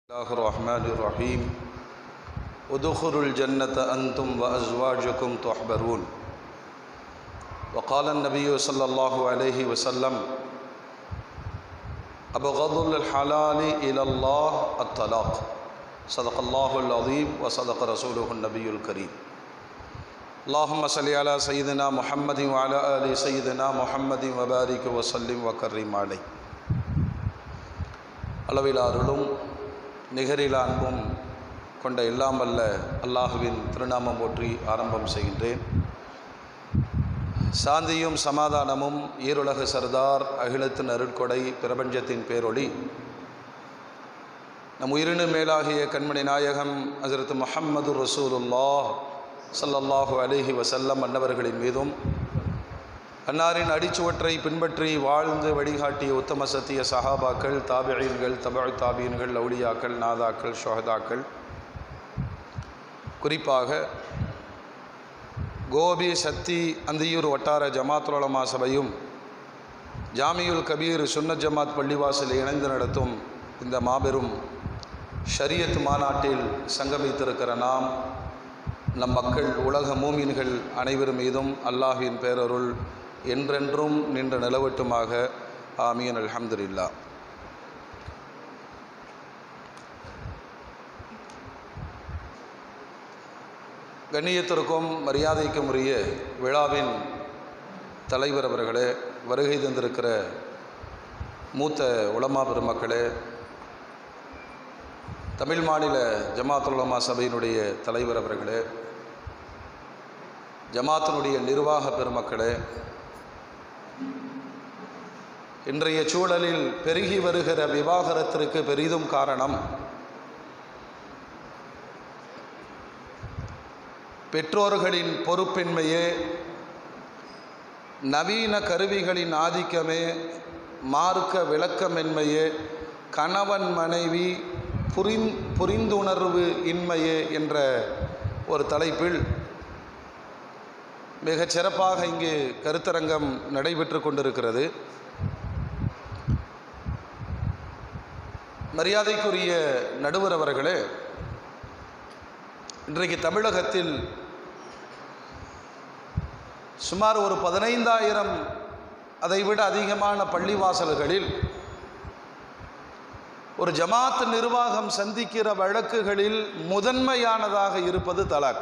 الله الرحمن الرحيم ادخلوا الجنة أنتم وأزواجكم تحبرون وقال النبي صلى الله عليه وسلم أبغض الحلال إلى الله الطلاق صدق الله العظيم وصدق رسوله النبي الكريم اللهم صل على سيدنا محمد وعلى آل سيدنا محمد وبارك وسلم وكرم عليه அளவில் அருளும் நிகரில் அன்பும் கொண்ட எல்லாம் வல்ல அல்லாஹுவின் திருநாமம் போற்றி ஆரம்பம் செய்கின்றேன் சாந்தியும் சமாதானமும் ஈருலக சர்தார் அகிலத்தின் அருட்கொடை பிரபஞ்சத்தின் பேரொளி நம் உயிரினு மேலாகிய கண்மணி நாயகம் ஹசரத் முஹம்மது ரசூலுல்லாஹ் ஸல்லல்லாஹு அலைஹி வஸல்லம் அன்னவர்களின் மீதும் அன்னாரின் அடிச்சுவற்றை பின்பற்றி வாழ்ந்து வழிகாட்டிய உத்தம சத்திய சஹாபாக்கள் தாபியீன்கள் தபழ் தாபியன்கள் லவுலியாக்கள் நாதாக்கள் ஷொஹதாக்கள் குறிப்பாக கோபி சத்தி அந்தியூர் வட்டார ஜமாத்துலமா சபையும் ஜாமியுல் கபீர் சுன்னத் ஜமாத் பள்ளிவாசல் இணைந்து நடத்தும் இந்த மாபெரும் ஷரியத் மாநாட்டில் சங்கமித்திருக்கிற நாம் நம் மக்கள் உலக மூமின்கள் அனைவர் மீதும் அல்லாஹின் பேரருள் என்றென்றும் நின்று நிலவட்டுமாக ஆமீன் அல்ஹம்துலில்லா கண்ணியத்திற்கும் மரியாதைக்கும் உரிய விழாவின் தலைவர் அவர்களே வருகை தந்திருக்கிற மூத்த உலமா பெருமக்களே தமிழ் மாநில ஜமாத்துல் உலமா சபையினுடைய தலைவர் அவர்களே ஜமாத்தினுடைய நிர்வாக பெருமக்களே இன்றைய சூழலில் பெருகி வருகிற விவாகரத்திற்கு பெரிதும் காரணம் பெற்றோர்களின் பொறுப்பின்மையே நவீன கருவிகளின் ஆதிக்கமே மார்க்க விளக்கமென்மையே கணவன் மனைவி புரிந் புரிந்துணர்வு இன்மையே என்ற ஒரு தலைப்பில் மிகச் சிறப்பாக இங்கு கருத்தரங்கம் நடைபெற்று கொண்டிருக்கிறது மரியாதைக்குரிய நடுவர் அவர்களே இன்றைக்கு தமிழகத்தில் சுமார் ஒரு பதினைந்தாயிரம் அதைவிட அதிகமான பள்ளிவாசல்களில் ஒரு ஜமாத் நிர்வாகம் சந்திக்கிற வழக்குகளில் முதன்மையானதாக இருப்பது தலாக்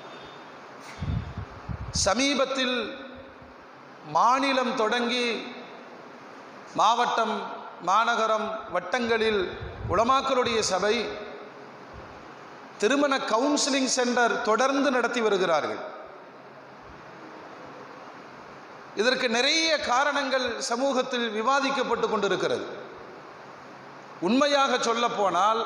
சமீபத்தில் மாநிலம் தொடங்கி மாவட்டம் மாநகரம் வட்டங்களில் உளமாக்களுடைய சபை திருமண கவுன்சிலிங் சென்டர் தொடர்ந்து நடத்தி வருகிறார்கள் இதற்கு நிறைய காரணங்கள் சமூகத்தில் விவாதிக்கப்பட்டு கொண்டிருக்கிறது உண்மையாக சொல்ல போனால்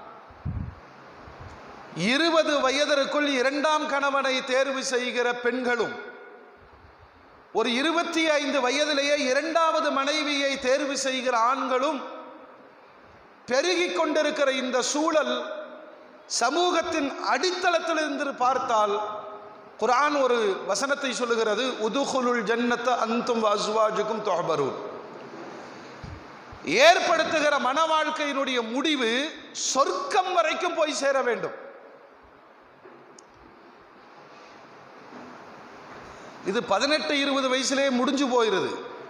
இருபது வயதிற்குள் இரண்டாம் கணவனை தேர்வு செய்கிற பெண்களும் ஒரு இருபத்தி ஐந்து வயதிலேயே இரண்டாவது மனைவியை தேர்வு செய்கிற ஆண்களும் பெருகி கொண்டிருக்கிற இந்த சூழல் சமூகத்தின் அடித்தளத்திலிருந்து பார்த்தால் குரான் ஒரு வசனத்தை சொல்லுகிறது உதுகுலுல் ஜன்னத்த அந்தும் அஸ்வாஜுக்கும் தொஹபரூன் ஏற்படுத்துகிற மன வாழ்க்கையினுடைய முடிவு சொர்க்கம் வரைக்கும் போய் சேர வேண்டும் இது பதினெட்டு இருபது வயசுலேயே முடிஞ்சு போயிடுது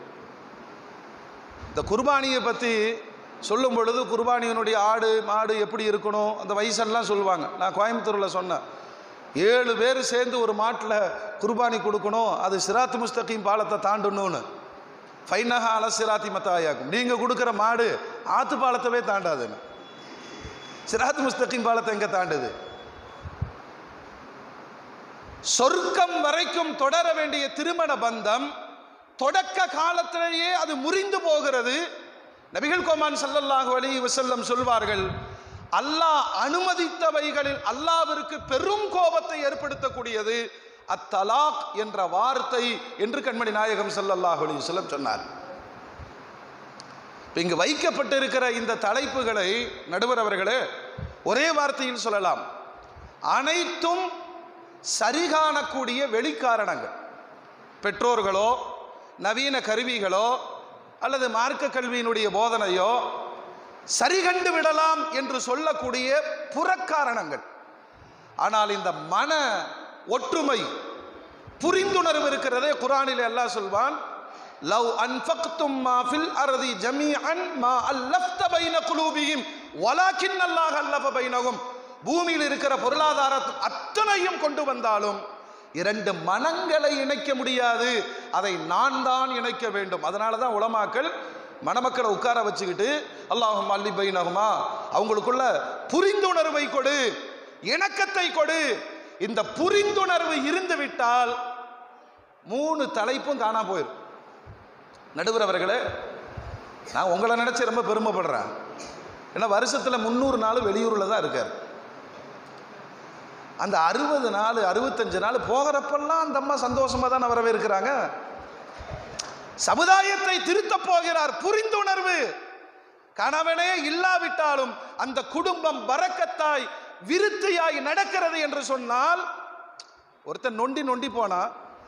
இந்த குர்பானியை பற்றி சொல்லும் பொழுது குர்பானியினுடைய ஆடு மாடு எப்படி இருக்கணும் அந்த வயசெல்லாம் சொல்லுவாங்க நான் கோயம்புத்தூரில் சொன்னேன் ஏழு பேர் சேர்ந்து ஒரு மாட்டில் குர்பானி கொடுக்கணும் அது சிராத்து முஸ்தகீம் பாலத்தை தாண்டணும்னு ஃபைனஹா அல சிராத்தி மத்தாயாக்கும் நீங்கள் கொடுக்குற மாடு ஆத்து பாலத்தவே தாண்டாதுன்னு சிராத்து முஸ்தகீம் பாலத்தை எங்கே தாண்டுது சொர்க்கம் வரைக்கும் தொடர வேண்டிய திருமண பந்தம் தொடக்க காலத்திலேயே அது முறிந்து போகிறது நபிகள் கோமான் சல்லல்லாஹு அலி வசல்லம் சொல்வார்கள் அல்லாஹ் அனுமதித்தவைகளில் அல்லாவிற்கு பெரும் கோபத்தை ஏற்படுத்தக்கூடியது அத்தலாக் என்ற வார்த்தை என்று கண்மணி நாயகம் சல்லல்லாஹு அலி வல்லம் சொன்னார் இங்கு வைக்கப்பட்டிருக்கிற இந்த தலைப்புகளை நடுவர் அவர்களே ஒரே வார்த்தையில் சொல்லலாம் அனைத்தும் சரிகாணக்கூடிய வெளிக்காரணங்கள் பெற்றோர்களோ நவீன கருவிகளோ அல்லது மார்க்க கல்வியினுடைய போதனையோ சரி கண்டு விடலாம் என்று சொல்லக்கூடிய புறக்காரணங்கள் ஆனால் இந்த மன ஒற்றுமை புரிந்துணர்வு இருக்கிறதே குரானில் அல்லாஹ் சொல்வான் லவ் அன்ஃபக்தும் மா ஃபில் அர்தி ஜமீஅன் மா அல்லஃப்த பைன குலூபிஹிம் வலாக்கின் அல்லாஹ் அல்லஃப பைனஹும் பூமியில் இருக்கிற பொருளாதார அத்தனையும் கொண்டு வந்தாலும் இரண்டு மனங்களை இணைக்க முடியாது அதை நான் தான் இணைக்க வேண்டும் அதனால தான் உலமாக்கள் மணமக்களை உட்கார வச்சுக்கிட்டு அல்லாஹும் அல்லி பைனகுமா அவங்களுக்குள்ள புரிந்துணர்வை கொடு இணக்கத்தை கொடு இந்த புரிந்துணர்வு இருந்து விட்டால் மூணு தலைப்பும் காணா போயிடும் நடுவர் அவர்களே நான் உங்களை நினைச்சு ரொம்ப பெருமைப்படுறேன் ஏன்னா வருஷத்தில் முந்நூறு நாள் வெளியூரில் தான் இருக்கார் அந்த அறுபது நாள் அறுபத்தஞ்சு நாள் போகிறப்பெல்லாம் அந்த அம்மா சந்தோஷமாக தான் வரவேற்கிறாங்க சமுதாயத்தை திருத்தப் போகிறார் புரிந்துணர்வு கணவனே இல்லாவிட்டாலும் அந்த குடும்பம் பறக்கத்தாய் விருத்தியாய் நடக்கிறது என்று சொன்னால் ஒருத்தன் நொண்டி நொண்டி போனா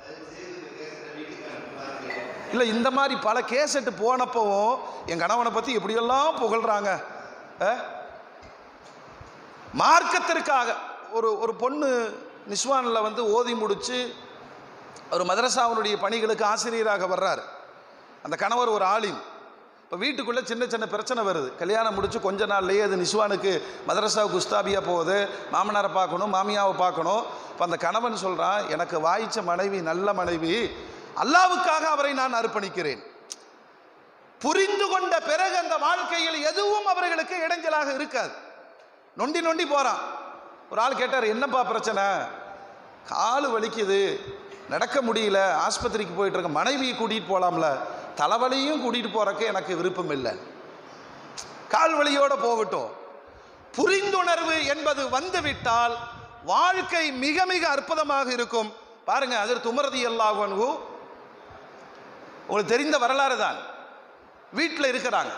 இல்லை இந்த மாதிரி பல கேசட்டு போனப்பவும் என் கணவனை பற்றி எப்படியெல்லாம் புகழ்றாங்க அஹ்? மார்க்கத்திற்காக ஒரு ஒரு பொண்ணு நிஸ்வானில் வந்து ஓதி முடிச்சு ஒரு மதரசாவினுடைய பணிகளுக்கு ஆசிரியராக வர்றார் அந்த கணவர் ஒரு ஆலிம் இப்போ வீட்டுக்குள்ளே சின்ன சின்ன பிரச்சனை வருது கல்யாணம் முடிச்சு கொஞ்ச நாள்லயே அது நிஸ்வானுக்கு மதரசாவுக்கு உஸ்தாபியாக போகுது மாமனாரை பார்க்கணும் மாமியாவை பார்க்கணும் இப்போ அந்த கணவன் சொல்கிறான் எனக்கு வாய்ச்ச மனைவி நல்ல மனைவி அல்லாவுக்காக அவரை நான் அர்ப்பணிக்கிறேன் புரிந்து கொண்ட பிறகு அந்த வாழ்க்கையில் எதுவும் அவர்களுக்கு இடைஞ்சலாக இருக்காது நொண்டி நொண்டி போகிறான் ஒரு ஆள் கேட்டார் என்னப்பா பிரச்சனை கால் வலிக்குது நடக்க முடியல ஆஸ்பத்திரிக்கு போயிட்டு இருக்க மனைவியை கூட்டிகிட்டு போகலாம்ல தலைவலியும் கூட்டிகிட்டு போகிறக்கு எனக்கு விருப்பம் இல்லை கால் வலியோட போகட்டும் புரிந்துணர்வு என்பது வந்துவிட்டால் வாழ்க்கை மிக மிக அற்புதமாக இருக்கும் பாருங்க அதற்கு உமரதி அல்லாஹு உங்களுக்கு தெரிந்த வரலாறு தான் வீட்டில் இருக்கிறாங்க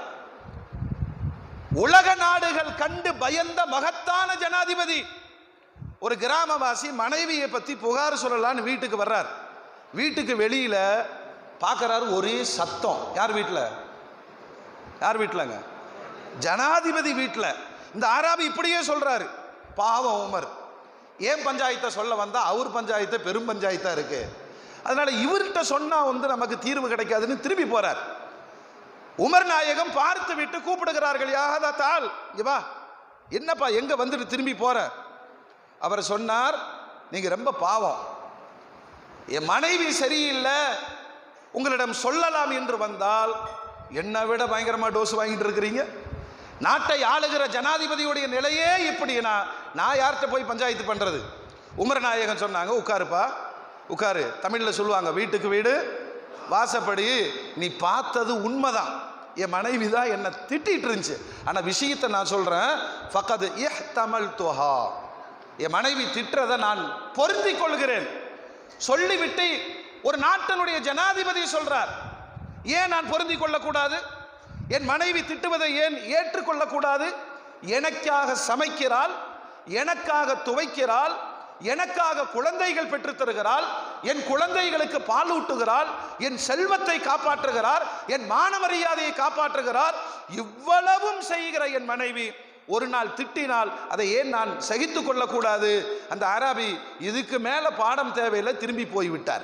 உலக நாடுகள் கண்டு பயந்த மகத்தான ஜனாதிபதி ஒரு கிராமவாசி மனைவியை பற்றி புகார் சொல்லலான்னு வீட்டுக்கு வர்றார் வீட்டுக்கு வெளியில பார்க்கறாரு ஒரே சத்தம் யார் வீட்டில் யார் வீட்டிலங்க ஜனாதிபதி வீட்டில் இந்த ஆராபி இப்படியே சொல்றாரு பாவம் உமர் ஏன் பஞ்சாயத்தை சொல்ல வந்தா அவர் பஞ்சாயத்து பெரும் பஞ்சாயத்தா இருக்கு அதனால இவர்கிட்ட சொன்னா வந்து நமக்கு தீர்வு கிடைக்காதுன்னு திரும்பி போறார் உமர் நாயகம் பார்த்து விட்டு கூப்பிடுகிறார்கள் யாகதா தாள் இங்க வா என்னப்பா எங்க வந்துட்டு திரும்பி போற அவர் சொன்னார் நீங்க ரொம்ப பாவம் என் மனைவி சரியில்லை உங்களிடம் சொல்லலாம் என்று வந்தால் என்னை விட பயங்கரமா டோஸ் வாங்கிட்டு இருக்கிறீங்க நாட்டை ஆளுகிற ஜனாதிபதியுடைய நிலையே இப்படினா நான் யார்கிட்ட போய் பஞ்சாயத்து பண்றது உமர் நாயகன் சொன்னாங்க உட்காருப்பா உட்காரு தமிழ்ல சொல்லுவாங்க வீட்டுக்கு வீடு வாசப்படி நீ பார்த்தது உண்மைதான் என் மனைவி தான் என்னை திட்டிட்டு இருந்துச்சு ஆனால் விஷயத்தை நான் சொல்கிறேன் ஃபக்கது இஹ் தமிழ் துஹா என் மனைவி திட்டுறதை நான் பொருந்தி கொள்கிறேன் சொல்லிவிட்டு ஒரு நாட்டினுடைய ஜனாதிபதி சொல்றார் ஏன் நான் பொருந்தி கொள்ளக்கூடாது என் மனைவி திட்டுவதை ஏன் ஏற்றுக்கொள்ளக்கூடாது எனக்காக சமைக்கிறாள் எனக்காக துவைக்கிறாள் எனக்காக குழந்தைகள் பெற்றுத் தருகிறாள் என் குழந்தைகளுக்கு பால் ஊட்டுகிறாள் என் செல்வத்தை காப்பாற்றுகிறார் என் மான மரியாதையை காப்பாற்றுகிறார் இவ்வளவும் செய்கிற என் மனைவி ஒரு நாள் திட்டினால் அதை ஏன் நான் சகித்து கொள்ளக்கூடாது அந்த அராபி இதுக்கு மேல பாடம் தேவையில்லை திரும்பி போய்விட்டார்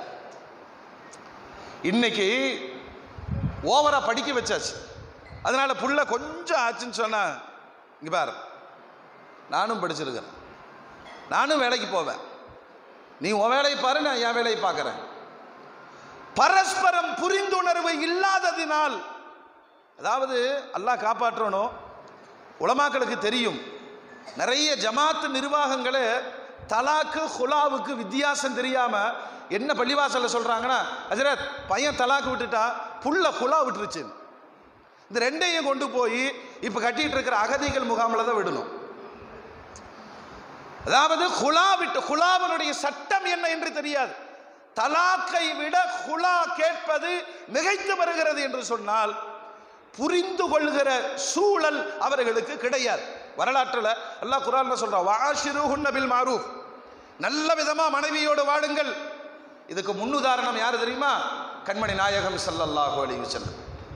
இன்னைக்கு ஓவரா படிக்க வச்சாச்சு அதனால புள்ள கொஞ்சம் ஆச்சுன்னு சொன்னா இங்க பாரு நானும் படிச்சிருக்கிறேன் நானும் வேலைக்கு போவேன் நீ உன் வேலையை பாரு நான் என் வேலையை பார்க்குறேன் பரஸ்பரம் புரிந்துணர்வு இல்லாததினால் அதாவது அல்லாஹ் காப்பாற்றணும் உலமாக்களுக்கு தெரியும் நிறைய ஜமாத்து நிர்வாகங்களே தலாக்கு ஹுலாவுக்கு வித்தியாசம் தெரியாம என்ன பள்ளிவாசல்ல சொல்றாங்கன்னா ஹஜரத் பையன் தலாக்கு விட்டுட்டா புள்ள ஹுலா விட்டுருச்சு இந்த ரெண்டையும் கொண்டு போய் இப்ப கட்டிட்டு இருக்கிற அகதிகள் முகாமில் தான் விடணும் அதாவது ஹுலா விட்டு ஹுலாவனுடைய சட்டம் என்ன என்று தெரியாது தலாக்கை விட ஹுலா கேட்பது மிகைத்து வருகிறது என்று சொன்னால் புரிந்து கொள்கிற சூழல் அவர்களுக்கு கிடையாது வரலாற்றில் அல்லாஹ் குரான்ல சொல்றான் வாஷிருஹுன்ன பில் மாரூஃப் நல்ல விதமா மனைவியோடு வாடுங்கள் இதுக்கு முன்னுதாரணம் யார் தெரியுமா கண்மணி நாயகம் ஸல்லல்லாஹு அலைஹி வஸல்லம்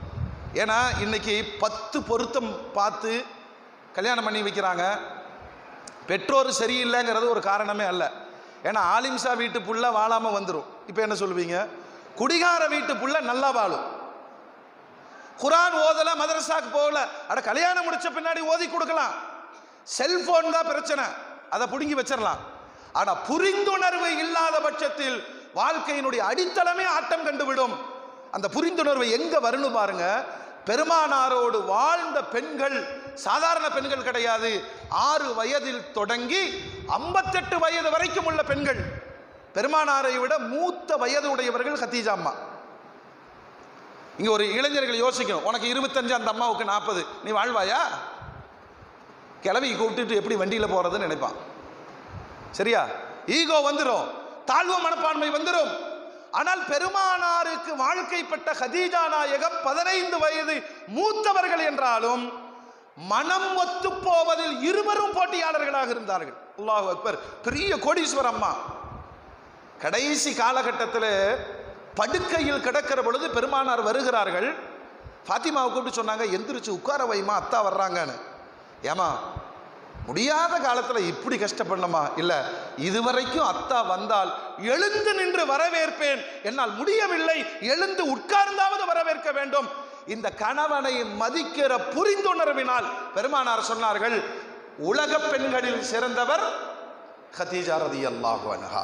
ஏன்னா இன்னைக்கு பத்து பொருத்தம் பார்த்து கல்யாணம் பண்ணி வைக்கிறாங்க பெற்றோர் சரியில்லைங்கிறது ஒரு காரணமே அல்ல ஏன்னா ஆலிம்சா வீட்டு புள்ள வாழாமல் வந்துடும் இப்போ என்ன சொல்லுவீங்க குடிகார வீட்டு புள்ள நல்லா வாழும் குரான் ஓதல மதரசாக்கு போகல அட கல்யாணம் முடிச்ச பின்னாடி ஓதி கொடுக்கலாம் செல்போன் தான் பிரச்சனை அதை பிடுங்கி வச்சிடலாம் ஆனா புரிந்துணர்வு இல்லாத பட்சத்தில் வாழ்க்கையினுடைய அடித்தளமே ஆட்டம் கண்டுவிடும் அந்த புரிந்துணர்வு எங்க வரணும் பாருங்க பெருமானாரோடு வாழ்ந்த பெண்கள் சாதாரண பெண்கள் கிடையாது ஆறு வயதில் தொடங்கி ஐம்பத்தெட்டு வயது வரைக்கும் உள்ள பெண்கள் பெருமானாரை விட மூத்த வயது உடையவர்கள் கத்தீஜா அம்மா இங்க ஒரு இளைஞர்கள் யோசிக்கணும் உனக்கு இருபத்தஞ்சு அந்த அம்மாவுக்கு நாற்பது நீ வாழ்வாயா கிளவி கூப்பிட்டுட்டு எப்படி வண்டியில் போறதுன்னு நினைப்பான் சரியா ஈகோ வந்துடும் தாழ்வு மனப்பான்மை வந்துடும் ஆனால் பெருமானாருக்கு வாழ்க்கைப்பட்ட ஹதீஜா நாயகம் பதினைந்து வயது மூத்தவர்கள் என்றாலும் மனம் ஒத்து போவதில் இருவரும் போட்டியாளர்களாக இருந்தார்கள் அல்லாஹ் அக்பர் பெரிய கோடீஸ்வர அம்மா கடைசி காலகட்டத்தில் படுக்கையில் கிடக்கிற பொழுது பெருமானார் வருகிறார்கள் ஃபாத்திமாவை கூப்பிட்டு சொன்னாங்க எந்திரிச்சு உட்கார வைமா அத்தா வர்றாங்கன்னு ஏமா முடியாத காலத்தில் இப்படி கஷ்டப்படணுமா இல்லை இதுவரைக்கும் அத்தா வந்தால் எழுந்து நின்று வரவேற்பேன் என்னால் முடியவில்லை எழுந்து உட்கார்ந்தாவது வரவேற்க வேண்டும் இந்த கணவனை மதிக்கிற புரிந்துணர்வினால் பெருமானார் சொன்னார்கள் உலக பெண்களில் சிறந்தவர் கதீஜா ரதி அல்லாஹு அன்ஹா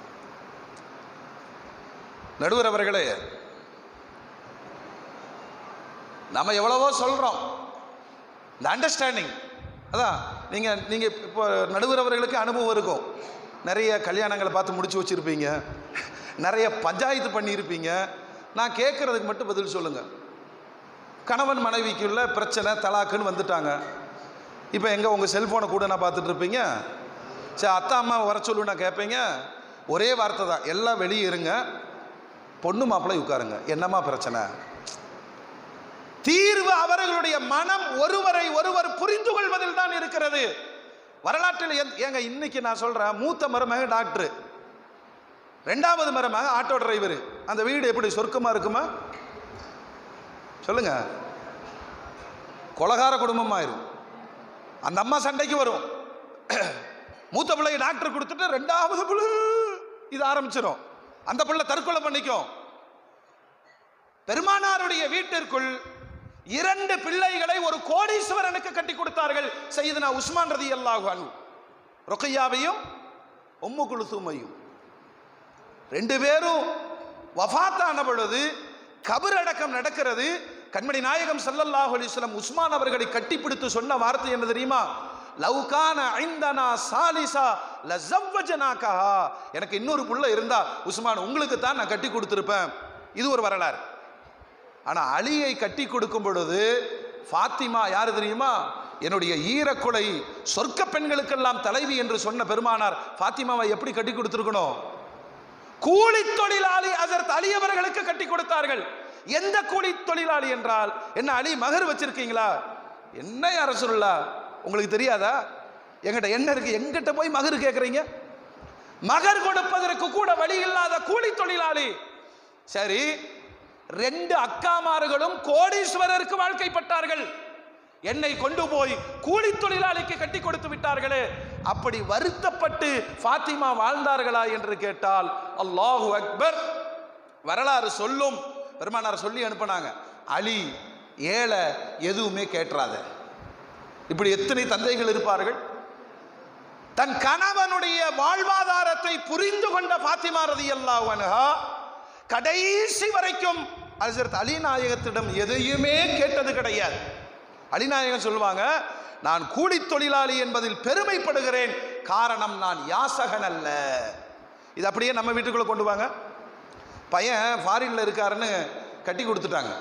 நடுவர் அவர்களே நம்ம எவ்வளவோ சொல்றோம் இந்த அண்டர்ஸ்டாண்டிங் அதான் நீங்கள் நீங்கள் இப்போ நடுவர் அவர்களுக்கு அனுபவம் இருக்கும் நிறைய கல்யாணங்களை பார்த்து முடிச்சு வச்சுருப்பீங்க நிறைய பஞ்சாயத்து பண்ணியிருப்பீங்க நான் கேட்குறதுக்கு மட்டும் பதில் சொல்லுங்கள் கணவன் மனைவிக்குள்ள பிரச்சனை தலாக்குன்னு வந்துட்டாங்க இப்போ எங்கே உங்கள் செல்ஃபோனை கூட நான் பார்த்துட்டு இருப்பீங்க சரி அத்தா அம்மா வர சொல்லு நான் கேட்பீங்க ஒரே வார்த்தை தான் எல்லாம் வெளியே இருங்க பொண்ணு மாப்பிள்ளை உட்காருங்க என்னம்மா பிரச்சனை தீர்வு அவர்களுடைய மனம் ஒருவரை ஒருவர் புரிந்து கொள்வதில் தான் இருக்கிறது வரலாற்றில் எந்த- ஏங்க இன்னைக்கு நான் சொல்றேன் மூத்த மருமக டாக்டர் ரெண்டாவது மருமக ஆட்டோ டிரைவர் அந்த வீடு எப்படி சொர்க்கமா இருக்குமா சொல்லுங்க கொலகார குடும்பமாயிரும் அந்த அம்மா சண்டைக்கு வரும் மூத்த பிள்ளை டாக்டர் கொடுத்துட்டு ரெண்டாவது பிள்ளை இது ஆரம்பிச்சிடும் அந்த பிள்ளை தற்கொலை பண்ணிக்கும் பெருமானாருடைய வீட்டிற்குள் இரண்டு பிள்ளைகளை ஒரு கோடீஸ்வரனுக்கு கட்டி கொடுத்தார்கள் சையதுனா உஸ்மான் ரதி அல்லாஹு அன்ஹு ரொக்கையாவையும் உம்மு குலுசுமையும் ரெண்டு பேரும் வஃபாத்தான பொழுது கபர் அடக்கம் நடக்கிறது கண்மணி நாயகம் ஸல்லல்லாஹு அலைஹி வஸல்லம் உஸ்மான் அவர்களை கட்டிப்பிடித்து சொன்ன வார்த்தை என்ன தெரியுமா லவ்கான ஐந்தனா சாலிசா லஸவ்வஜனாகஹா எனக்கு இன்னொரு புள்ள இருந்தா உஸ்மான் உங்களுக்கு தான் நான் கட்டி கொடுத்திருப்பேன் இது ஒரு வரலாறு ஆனா அலியை கட்டி கொடுக்கும் பொழுது ஃபாத்திமா யாரு தெரியுமா என்னுடைய ஈரக்குலை சொர்க்க பெண்களுக்கெல்லாம் தலைவி என்று சொன்ன பெருமானார் ஃபாத்திமாவை எப்படி கட்டி கொடுத்திருக்கணும் கூலி தொழிலாளி அதற்கு அலி அவர்களுக்கு கட்டி கொடுத்தார்கள் எந்த கூலி தொழிலாளி என்றால் என்ன அலி மகர் வச்சிருக்கீங்களா என்ன யார சொல்லா உங்களுக்கு தெரியாதா எங்கிட்ட என்ன இருக்கு எங்கிட்ட போய் மகர் கேட்குறீங்க மகர் கொடுப்பதற்கு கூட வழி இல்லாத கூலி தொழிலாளி சரி ரெண்டு அக்காமார்களும் கோடீஸ்வரருக்கு வாழ்க்கைப்பட்டார்கள் என்னை கொண்டு போய் கூலி தொழிலாளிக்கு கட்டி கொடுத்து விட்டார்களே அப்படி வருத்தப்பட்டு ஃபாத்திமா வாழ்ந்தார்களா என்று கேட்டால் அல்லாஹு அக்பர் வரலாறு சொல்லும் பெருமானார் சொல்லி அனுப்புனாங்க அலி ஏழை எதுவுமே கேட்டுறாத இப்படி எத்தனை தந்தைகள் இருப்பார்கள் தன் கணவனுடைய வாழ்வாதாரத்தை புரிந்து கொண்ட ஃபாத்திமா ரதியல்லாஹு அன்ஹா கடைசி வரைக்கும் ஹஜ்ரத் அலி நாயகத்திடம் எதையுமே கேட்டது கிடையாது அலிநாயகம் சொல்லுவாங்க நான் கூலி தொழிலாளி என்பதில் பெருமைப்படுகிறேன் காரணம் நான் யாசகன் அல்ல இது அப்படியே நம்ம வீட்டுக்குள்ள கொண்டு வாங்க பையன் ஃபாரின்ல இருக்காருன்னு கட்டி கொடுத்துட்டாங்க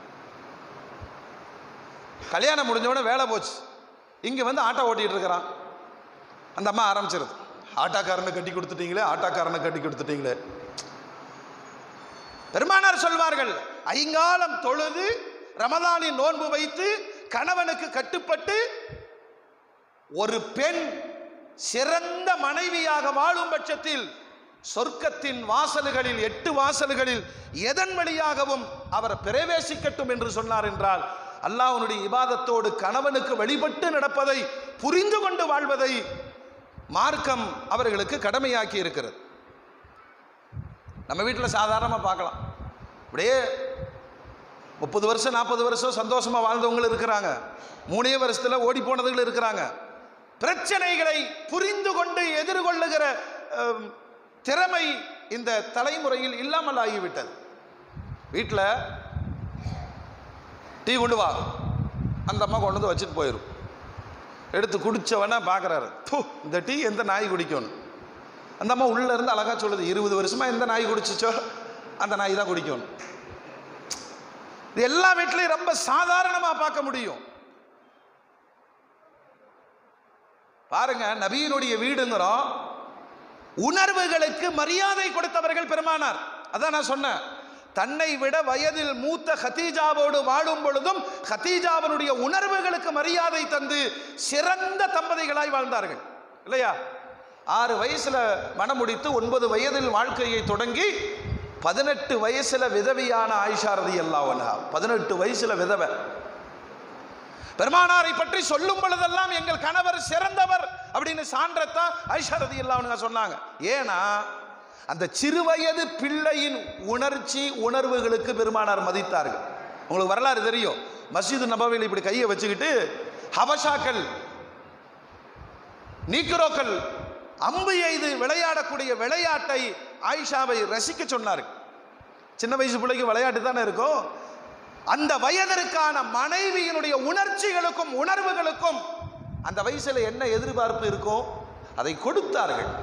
கல்யாணம் முடிஞ்ச உடனே வேலை போச்சு இங்கே வந்து ஆட்டோ ஓட்டிட்டு இருக்கிறான் அந்த அம்மா ஆரம்பிச்சிருது ஆட்டாக்காரனை கட்டி கொடுத்துட்டீங்களே ஆட்டாக்காரனை கட்டி கொடுத்துட்டீங்களே பெருமானார் சொல்வார்கள் ஐங்காலம் தொழுது ரமதானின் நோன்பு வைத்து கணவனுக்கு கட்டுப்பட்டு ஒரு பெண் சிறந்த மனைவியாக வாழும் பட்சத்தில் சொர்க்கத்தின் வாசல்களில் எட்டு வாசல்களில் எதன் வழியாகவும் அவர் பிரவேசிக்கட்டும் என்று சொன்னார் என்றால் அல்லாஹ்வுடைய இபாதத்தோடு கணவனுக்கு வழிபட்டு நடப்பதை புரிந்து கொண்டு வாழ்வதை மார்க்கம் அவர்களுக்கு கடமையாக்கி இருக்கிறது நம்ம வீட்டில் சாதாரணமாக பார்க்கலாம் அப்படியே முப்பது வருஷம் நாற்பது வருஷம் சந்தோஷமாக வாழ்ந்தவங்களும் இருக்கிறாங்க மூணே வருஷத்தில் ஓடி போனதுகள் இருக்கிறாங்க பிரச்சனைகளை புரிந்து கொண்டு எதிர்கொள்ளுகிற அம், திறமை இந்த தலைமுறையில் இல்லாமல் ஆகிவிட்டது வீட்டில் டீ கொண்டு வா அந்த அம்மா கொண்டு வந்து வச்சுட்டு போயிடும் எடுத்து குடிச்சவன பார்க்குறாரு தூ இந்த டீ எந்த நாய் குடிக்கணும் அந்த அம்மா உள்ளே இருந்து அழகாக சொல்லுது இருபது வருஷமா எந்த நாய் குடிச்சிச்சோ அந்த நாய் தான் குடிக்கணும் இது எல்லா வீட்லையும் ரொம்ப சாதாரணமாக பார்க்க முடியும் பாருங்க நபியினுடைய வீடுங்கிறோம் உணர்வுகளுக்கு மரியாதை கொடுத்தவர்கள் பெருமானார் அதான் நான் சொன்னேன் தன்னை விட வயதில் மூத்த ஹதீஜாவோடு வாழும் பொழுதும் ஹதீஜாவினுடைய உணர்வுகளுக்கு மரியாதை தந்து சிறந்த தம்பதிகளாய் வாழ்ந்தார்கள் இல்லையா ஆறு வயசுல மணமுடித்து ஒன்பது வயதில் வாழ்க்கையை தொடங்கி பதினெட்டு வயசுல விதவியான ஆயிஷா ரதி அல்லாஹ் பதினெட்டு வயசுல விதவை பெருமானாரை பற்றி சொல்லும் பொழுதெல்லாம் எங்கள் கணவர் சிறந்தவர் அப்படின்னு சான்றத்தான் ஐஷா ரதி அல்லாஹ் சொன்னாங்க ஏன்னா அந்த சிறுவயது பிள்ளையின் உணர்ச்சி உணர்வுகளுக்கு பெருமானார் மதித்தார்கள் உங்களுக்கு வரலாறு தெரியும் மஸ்ஜிது நபவியில் இப்படி கையை வச்சுக்கிட்டு ஹபஷாக்கள் நீக்ரோக்கள் அம்பு எய்து விளையாடக்கூடிய விளையாட்டை ஆயிஷாவை ரசிக்க சொன்னார்கள் சின்ன வயசு பிள்ளைக்கு விளையாட்டு தானே இருக்கும் அந்த வயதிற்கான மனைவியினுடைய உணர்ச்சிகளுக்கும் உணர்வுகளுக்கும் அந்த வயசுல என்ன எதிர்பார்ப்பு இருக்கோ அதை கொடுத்தார்கள்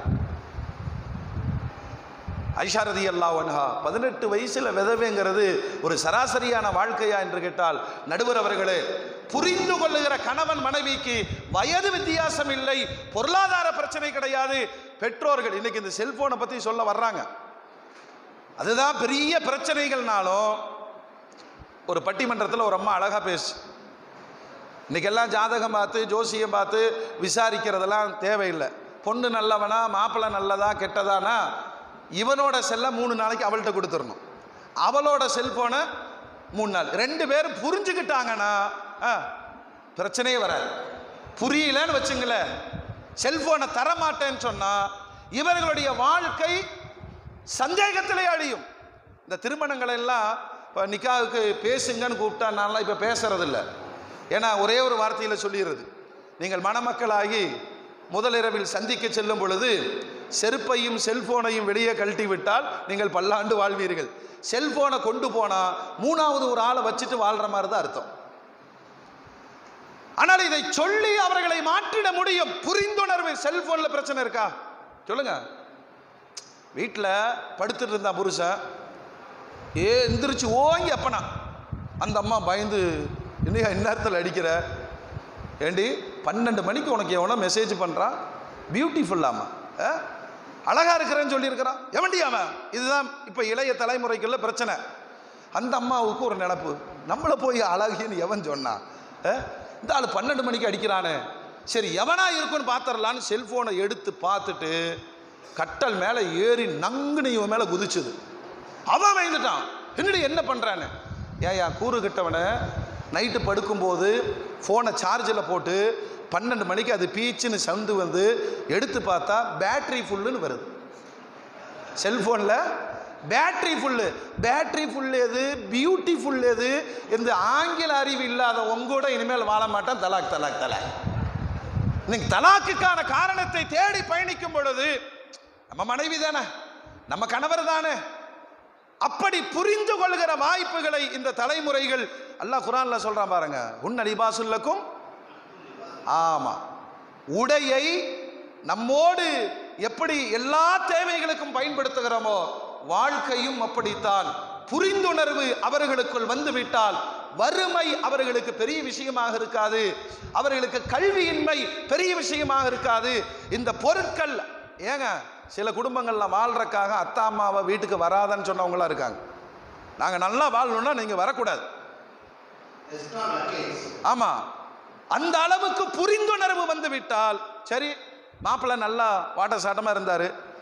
ஐஷாரதி அல்லா ஒன்ஹா பதினெட்டு வயசுல விதவைங்கிறது ஒரு சராசரியான வாழ்க்கையா என்று கேட்டால் நடுவர் அவர்களே புரிந்து கொள்ளுகிற கணவன் மனைவிக்கு வயது வித்தியாசம் இல்லை பொருளாதார பிரச்சனை கிடையாது பெற்றோர்கள் இன்னைக்கு இந்த செல்போனை பத்தி சொல்ல வர்றாங்க அதுதான் பெரிய பிரச்சனைகள்னாலும் ஒரு பட்டிமன்றத்தில் ஒரு அம்மா அழகாக பேசு இன்னைக்கெல்லாம் ஜாதகம் பார்த்து ஜோசியம் பார்த்து விசாரிக்கிறதெல்லாம் தேவையில்லை பொண்ணு நல்லவனா மாப்பிள்ளை நல்லதா கெட்டதானா இவனோட செல்லை மூணு நாளைக்கு அவள்கிட்ட கொடுத்துடணும் அவளோட செல்போனை மூணு நாள் ரெண்டு பேரும் புரிஞ்சுக்கிட்டாங்கன்னா ஆ, பிரச்சனையே வராது புரியலன்னு வச்சுங்களேன் செல்போனை தரமாட்டேன்னு சொன்னா இவர்களுடைய வாழ்க்கை சந்தேகத்திலே அழியும் இந்த திருமணங்கள் எல்லாம் இப்போ நிக்காவுக்கு பேசுங்கன்னு கூப்பிட்டா நான்லாம் இப்போ பேசுறதில்ல ஏன்னா ஒரே ஒரு வார்த்தையில் சொல்லிடுறது நீங்கள் மணமக்களாகி முதலிரவில் சந்திக்க செல்லும் பொழுது செருப்பையும் செல்போனையும் வெளியே கழட்டி விட்டால் நீங்கள் பல்லாண்டு வாழ்வீர்கள் செல்போனை கொண்டு போனால் மூணாவது ஒரு ஆளை வச்சுட்டு வாழ்கிற மாதிரி தான் அர்த்தம் ஆனால் இதை சொல்லி அவர்களை மாற்றிட முடியும் புரிந்துணர்வு செல்போனில் பிரச்சனை இருக்கா சொல்லுங்க வீட்டில் படுத்துட்டு இருந்தா புருஷன் ஏ எந்திரிச்சு ஓங்கி அப்பனா அந்த அம்மா பயந்து இன்னையா இந்நேரத்தில் அடிக்கிற ஏண்டி பன்னெண்டு மணிக்கு உனக்கு எவனோ மெசேஜ் பண்ணுறான் பியூட்டிஃபுல்லாமா அழகா இருக்கிறேன்னு சொல்லியிருக்கிறான் எவன்டி அவன் இதுதான் இப்போ இளைய தலைமுறைக்குள்ள பிரச்சனை அந்த அம்மாவுக்கு ஒரு நினப்பு நம்மளை போய் அழகின்னு எவன் சொன்னான் அஹ்? இந்த ஆள் பன்னெண்டு மணிக்கு அடிக்கிறானே சரி எவனா இருக்குன்னு பார்த்துடலான்னு செல்போனை எடுத்து பார்த்துட்டு கட்டல் மேலே ஏறி நங்குனு இவன் மேலே குதிச்சுது அவன் பயந்துட்டான் என்னடி என்ன பண்ணுறான்னு ஏயா கூறு கட்டவனை நைட்டு படுக்கும்போது ஃபோனை சார்ஜில் போட்டு பன்னெண்டு மணிக்கு அது பீச்சுன்னு சவுண்டு வந்து எடுத்து பார்த்தா பேட்டரி ஃபுல்லுன்னு வருது செல்ஃபோனில் பேட்டரி ஃபுல்லு பேட்டரி ஃபுல் எது பியூட்டிஃபுல் எது இந்த ஆங்கில அறிவு இல்லாத உங்கூட இனிமேல் வாழ மாட்டான் தலாக் தலாக் தலாக் நீங்க தலாக்குக்கான காரணத்தை தேடி பயணிக்கும் பொழுது நம்ம மனைவி தானே நம்ம கணவர் தானே அப்படி புரிந்து கொள்கிற வாய்ப்புகளை இந்த தலைமுறைகள் அல்லாஹ் குரான்ல சொல்றான் பாருங்க உன் அலிபாசுல்லக்கும் ஆமா உடையை நம்மோடு எப்படி எல்லா தேவைகளுக்கும் பயன்படுத்துகிறோமோ வாழ்க்கையும் அப்படித்தான் புரிந்துணர்வு அவர்களுக்குள் வந்துவிட்டால் வறுமை அவர்களுக்கு பெரிய விஷயமாக இருக்காது அவர்களுக்கு கல்வியின்மை பெரிய விஷயமாக இருக்காது இந்த பொருட்கள் ஏங்க சில குடும்பங்கள்ல வாழ்றக்காக அத்தா அம்மாவை வீட்டுக்கு வராதன்னு சொன்னவங்களாம் இருக்காங்க நாங்கள் நல்லா வாழணும்னா நீங்கள் வரக்கூடாது It's not the case. ஆமா அந்த அளவுக்கு புரிந்துணர்வு வந்து விட்டால் சரி மாப்பிள்ளை நல்லா வாட்ட சாட்டமாக இருந்தார்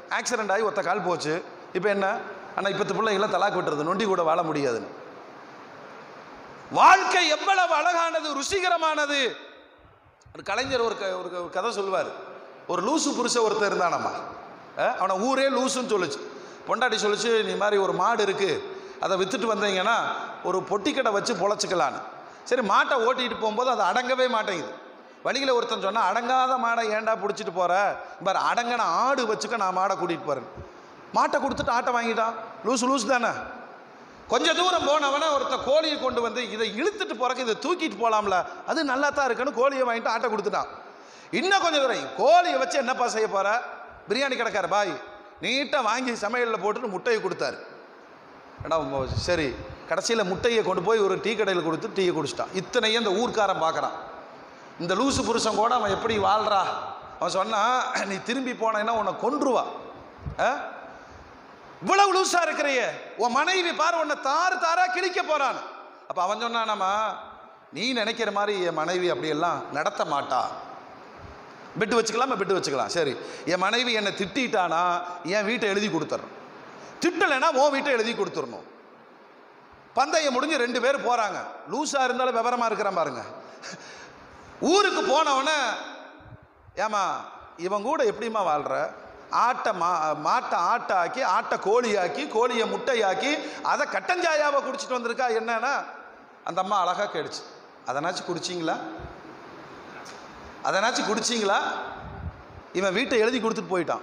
ஆக்சிடென்ட் ஆகி ஒத்த கால் போச்சு இப்போ என்ன ஆனால் இப்பத்து பிள்ளைங்களாம் தலாக்கு விட்டுறது நொண்டி கூட வாழ முடியாதுன்னு வாழ்க்கை எவ்வளவு அழகானது ருசிகரமானது ஒரு கலைஞர் ஒரு க- ஒரு க- ஒரு கதை சொல்லுவார் ஒரு லூசு புருஷ ஒருத்தர் இருந்தானாமா அஹ், அவனை ஊரே லூசுன்னு சொல்லுச்சு பொண்டாட்டி சொல்லுச்சு நீ மாதிரி ஒரு மாடு இருக்குது அதை விற்றுட்டு வந்தீங்கன்னா ஒரு பொட்டிக்கடை வச்சு பொழைச்சிக்கலான்னு சரி மாட்டை ஓட்டிகிட்டு போகும்போது அது அடங்கவே மாட்டேங்குது வழியில் ஒருத்தன் சொன்னால் அடங்காத மாடை ஏன்டா பிடிச்சிட்டு போகிற பாரு அடங்கின ஆடு வச்சுக்க நான் மாடை கூட்டிகிட்டு போகிறேன் மாட்டை கொடுத்துட்டு ஆட்டை வாங்கிட்டான் லூசு லூசு தானே கொஞ்ச தூரம் போனவன ஒருத்த கோழியை கொண்டு வந்து இதை இழுத்துட்டு போறக்கு இதை தூக்கிட்டு போலாம்ல அது நல்லா தான் இருக்குன்னு கோழியை வாங்கிட்டு ஆட்டை கொடுத்துட்டான் இன்னும் கொஞ்சம் தூரம் கோழியை வச்சு என்னப்பா செய்ய போற பிரியாணி கடைக்கார பாய் நீட்டாக வாங்கி சமையலில் போட்டுட்டு முட்டையை கொடுத்தாரு ஏடா மோ- சரி கடைசியில் முட்டையை கொண்டு போய் ஒரு டீ கடையில் கொடுத்து டீயை குடிச்சிட்டான் இத்தனையும் இந்த ஊர்க்காரன் பார்க்குறான் இந்த லூசு புருஷன் கூட அவன் எப்படி வாழ்றா அவன் சொன்னான் நீ திரும்பி போனேன்னா உன்னை கொன்றுவா ஆ இவ்வளவு லூசா இருக்கிறியே உன் மனைவி பாரு உன்னை தாறு தாரா கிழிக்க போறான் அப்ப அவன் சொன்னானாமா நீ நினைக்கிற மாதிரி என் மனைவி அப்படியெல்லாம் நடத்த மாட்டா பெட்டு வச்சுக்கலாமா பெட்டு வச்சுக்கலாம் சரி என் மனைவி என்னை திட்டிட்டானா என் வீட்டை எழுதி கொடுத்துட்றேன் திட்டலைன்னா உன் வீட்டை எழுதி கொடுத்துடணும் பந்தயம் முடிஞ்சு ரெண்டு பேர் போறாங்க லூசா இருந்தாலும் விவரமா இருக்கிறான் பாருங்க ஊருக்கு போனவன ஏமா இவன் கூட எப்படிம்மா வாழ்ற ஆட்டை மா மாட்டை ஆட்டாக்கி ஆட்டை கோழியாக்கி கோழியை முட்டையாக்கி அதை கட்டஞ்சாயாவை குடிச்சிட்டு வந்திருக்கா என்னன்னா அந்த அம்மா அழகாக கேடுச்சு அதனாச்சும் குடிச்சிங்களா அதனாச்சும் குடிச்சிங்களா இவன் வீட்டை எழுதி கொடுத்துட்டு போயிட்டான்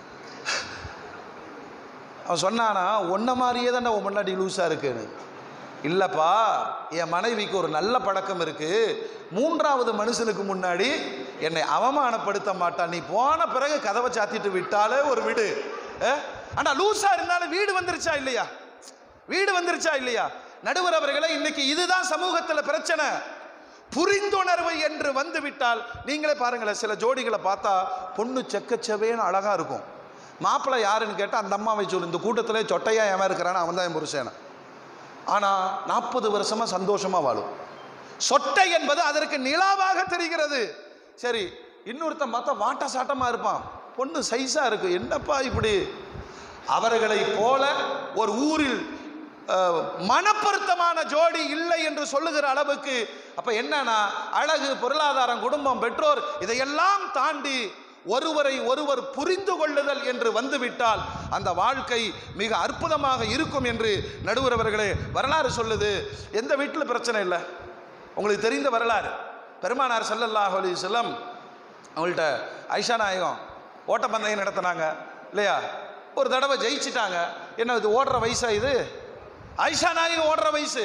அவன் சொன்னானா ஒன்றை மாதிரியே தான் உன் முன்னாடி லூஸாக இருக்குன்னு இல்லைப்பா என் மனைவிக்கு ஒரு நல்ல பழக்கம் இருக்கு மூன்றாவது மனுஷனுக்கு முன்னாடி என்னை அவமானப்படுத்த மாட்டான் நீ போன பிறகு கதவை சாத்திட்டு விட்டாலே ஒரு வீடு ஆனால் லூஸா இருந்தாலும் வீடு வந்துருச்சா இல்லையா வீடு வந்துருச்சா இல்லையா நடுவர் அவர்களே இன்னைக்கு இதுதான் சமூகத்தில் பிரச்சனை புரிந்துணர்வு என்று வந்து விட்டால் நீங்களே பாருங்களேன் சில ஜோடிகளை பார்த்தா பொண்ணு செக்கச்சவேன்னு அழகா இருக்கும் மாப்பிள்ளை யாருன்னு கேட்டால் அந்த அம்மாவை சொல்லு இந்த கூட்டத்திலே சொட்டையா ஏன் இருக்கிறான்னு அவன் தான் என் புருஷன் ஆனால் நாற்பது வருஷமாக சந்தோஷமாக வாழும் சொட்டை என்பது அதற்கு நிலாவாக தெரிகிறது சரி இன்னொருத்தன் பார்த்தா வாட்ட சாட்டமாக இருப்பான் பொண்ணு சைஸாக இருக்கு என்னப்பா இப்படி அவர்களை போல ஒரு ஊரில் அஹ், மனப்பொருத்தமான ஜோடி இல்லை என்று சொல்லுகிற அளவுக்கு அப்ப என்னன்னா அழகு பொருளாதாரம் குடும்பம் பெற்றோர் இதையெல்லாம் தாண்டி ஒருவரை ஒருவர் புரிந்து கொள்ளுதல் என்று வந்துவிட்டால் அந்த வாழ்க்கை மிக அற்புதமாக இருக்கும் என்று நடுவர் அவர்களே வரலாறு சொல்லுது எந்த வீட்டில் பிரச்சனை இல்லை உங்களுக்கு தெரிந்த வரலாறு பெருமானார் ஸல்லல்லாஹு அலைஹி வஸல்லம் அவங்கள்ட்ட ஐஷா நாயகம் ஓட்டப்பந்தயம் நடத்தினாங்க இல்லையா ஒரு தடவை ஜெயிச்சிட்டாங்க என்ன இது ஓடுற வயசா இது ஐஷா நாயகம் ஓடுற வயசு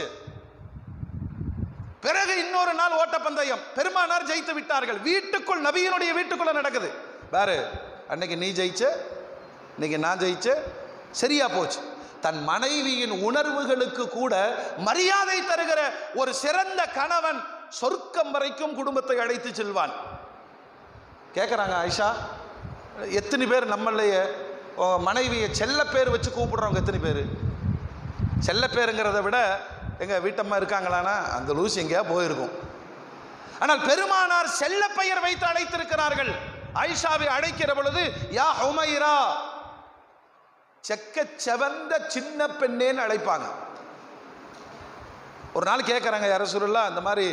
பிறகு இன்னொரு நாள் ஓட்டப்பந்தயம் பெருமானார் ஜெயித்து விட்டார்கள் வீட்டுக்குள் நபியினுடைய வீட்டுக்குள்ள நடக்குது பாரு அன்னைக்கு நீ ஜெயிச்ச இன்னைக்கு நான் ஜெயிச்ச சரியா போச்சு தன் மனைவியின் உணர்வுகளுக்கு கூட மரியாதை தருகிற ஒரு சிறந்த கணவன் சொர்க்கம் வரைக்கும் குடும்பத்தை அழைத்து செல்வான் கேட்குறாங்க ஆயிஷா எத்தனை பேர் நம்மளையே மனைவியை செல்ல பேர் வச்சு கூப்பிடுறவங்க எத்தனை பேர் செல்ல பேருங்கிறத விட எங்கள் வீட்டம்மா இருக்காங்களான்னா அந்த லூஸ் எங்கேயா போயிருக்கும் ஆனால் பெருமானார் செல்ல பெயர் வைத்து அழைத்திருக்கிறார்கள் ஆயிஷாவை அழைக்கிற பொழுது யா ஹுமைரா செக்க செவந்த சின்ன பெண்ணேன்னு அழைப்பாங்க ஒரு நாள் கேட்குறாங்க யார சொல்லலாம் இந்த மாதிரி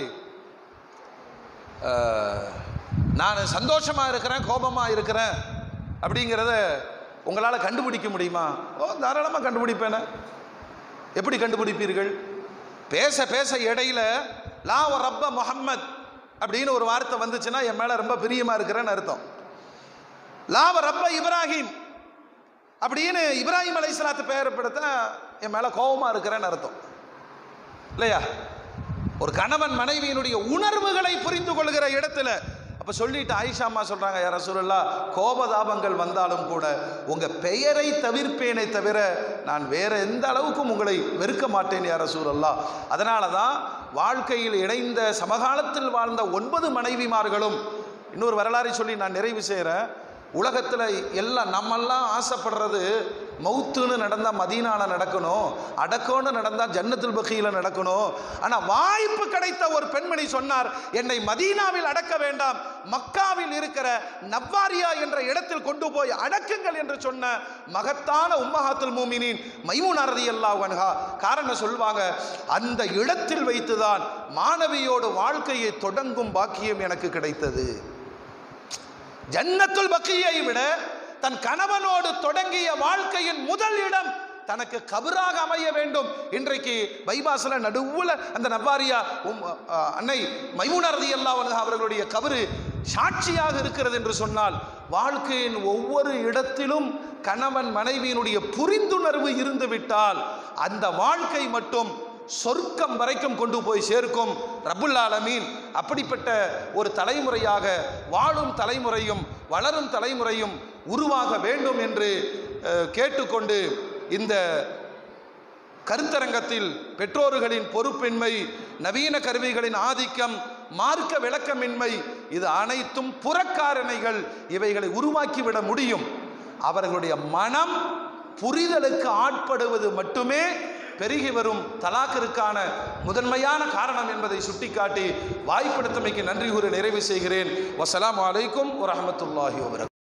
அஹ், நான் சந்தோஷமாக இருக்கிறேன் கோபமாக இருக்கிறேன் அப்படிங்கிறத உங்களால் கண்டுபிடிக்க முடியுமா ஓ தாராளமாக கண்டுபிடிப்பேனே எப்படி கண்டுபிடிப்பீர்கள் பேச பேச இடையில லா வ ரப்ப முஹம்மத் அப்படின்னு ஒரு வார்த்தை வந்துச்சுன்னா என் மேலே ரொம்ப பிரியமாக இருக்கிறேன்னு அர்த்தம் லா வ ரப்ப இப்ராஹிம் அப்படின்னு இப்ராஹிம் அலைஹிஸ்ஸலாத்து பெயர்படுத்த என் மேலே கோபமாக இருக்கிறேன்னு அர்த்தம் இல்லையா ஒரு கணவன் மனைவியினுடைய உணர்வுகளை புரிந்து கொள்கிற இடத்துல அப்ப சொல்லிட்டு ஆயிஷா அம்மா சொல்றாங்க யார சொல்லலாம் கோபதாபங்கள் வந்தாலும் கூட உங்க பெயரை தவிர்ப்பேனே தவிர நான் வேற எந்த அளவுக்கும் உங்களை வெறுக்க மாட்டேன் யார சூழல்லா அதனால தான் வாழ்க்கையில் இணைந்த சமகாலத்தில் வாழ்ந்த ஒன்பது மனைவிமார்களும் இன்னொரு வரலாறை சொல்லி நான் நிறைவு செய்கிறேன் உலகத்தில் எல்லாம் நம்மெல்லாம் ஆசைப்படுறது மௌத்துன்னு நடந்தால் மதீனால நடக்கணும் அடக்கோன்னு நடந்தால் ஜன்னத்துல் பக்கியில் நடக்கணும் ஆனால் வாய்ப்பு கிடைத்த ஒரு பெண்மணி சொன்னார் என்னை மதீனாவில் அடக்க வேண்டாம் மக்காவில் இருக்கிற நவ்வாரியா என்ற இடத்தில் கொண்டு போய் அடக்குங்கள் என்று சொன்ன மகத்தான உம்மஹாத்துல் மூமினின் மைமுனரதி அல்லாஹ் காரணம் சொல்வாங்க அந்த இடத்தில் வைத்துதான் மாணவியோடு வாழ்க்கையை தொடங்கும் பாக்கியம் எனக்கு கிடைத்தது ஜன்னத்துல் பக்கியை விட தன் கணவனோடு தொடங்கிய வாழ்க்கையின் முதல் இடம் தனக்கு கபராக அமைய வேண்டும் இன்றைக்கு பைபாஸ்ல நடுவுல அந்த நவ்வாரியா உம், அஹ், அன்னை மைமுனரதி அல்லாஹ் அவர்களுடைய கபரு சாட்சியாக இருக்கிறது என்று சொன்னால் வாழ்க்கையின் ஒவ்வொரு இடத்திலும் கணவன் மனைவியினுடைய புரிந்துணர்வு இருந்து விட்டால் அந்த வாழ்க்கை மட்டும் சொர்க்கம் வரைக்கும் கொண்டு போய் சேர்க்கும் ரப்புல் ஆலமீன் அப்படிப்பட்ட ஒரு தலைமுறையாக வாழும் தலைமுறையும் வளரும் தலைமுறையும் உருவாக வேண்டும் என்று அஹ், கேட்டுக்கொண்டு இந்த கருத்தரங்கத்தில் பெற்றோர்களின் பொறுப்பின்மை நவீன கருவிகளின் ஆதிக்கம் மார்க்க விளக்கமின்மை இது அனைத்தும் புறக்காரணைகள் இவைகளை உருவாக்கிவிட முடியும் அவர்களுடைய மனம் புரிதலுக்கு ஆட்படுவது மட்டுமே பெருகி வரும் தலாக்கிற்கான முதன்மையான காரணம் என்பதை சுட்டிக்காட்டி வாய்ப்படுத்தமைக்கு நன்றி கூறி நிறைவு செய்கிறேன் வசலாம் அலைக்கும் வரஹமத்துல்லாஹி வபரகாத்துஹு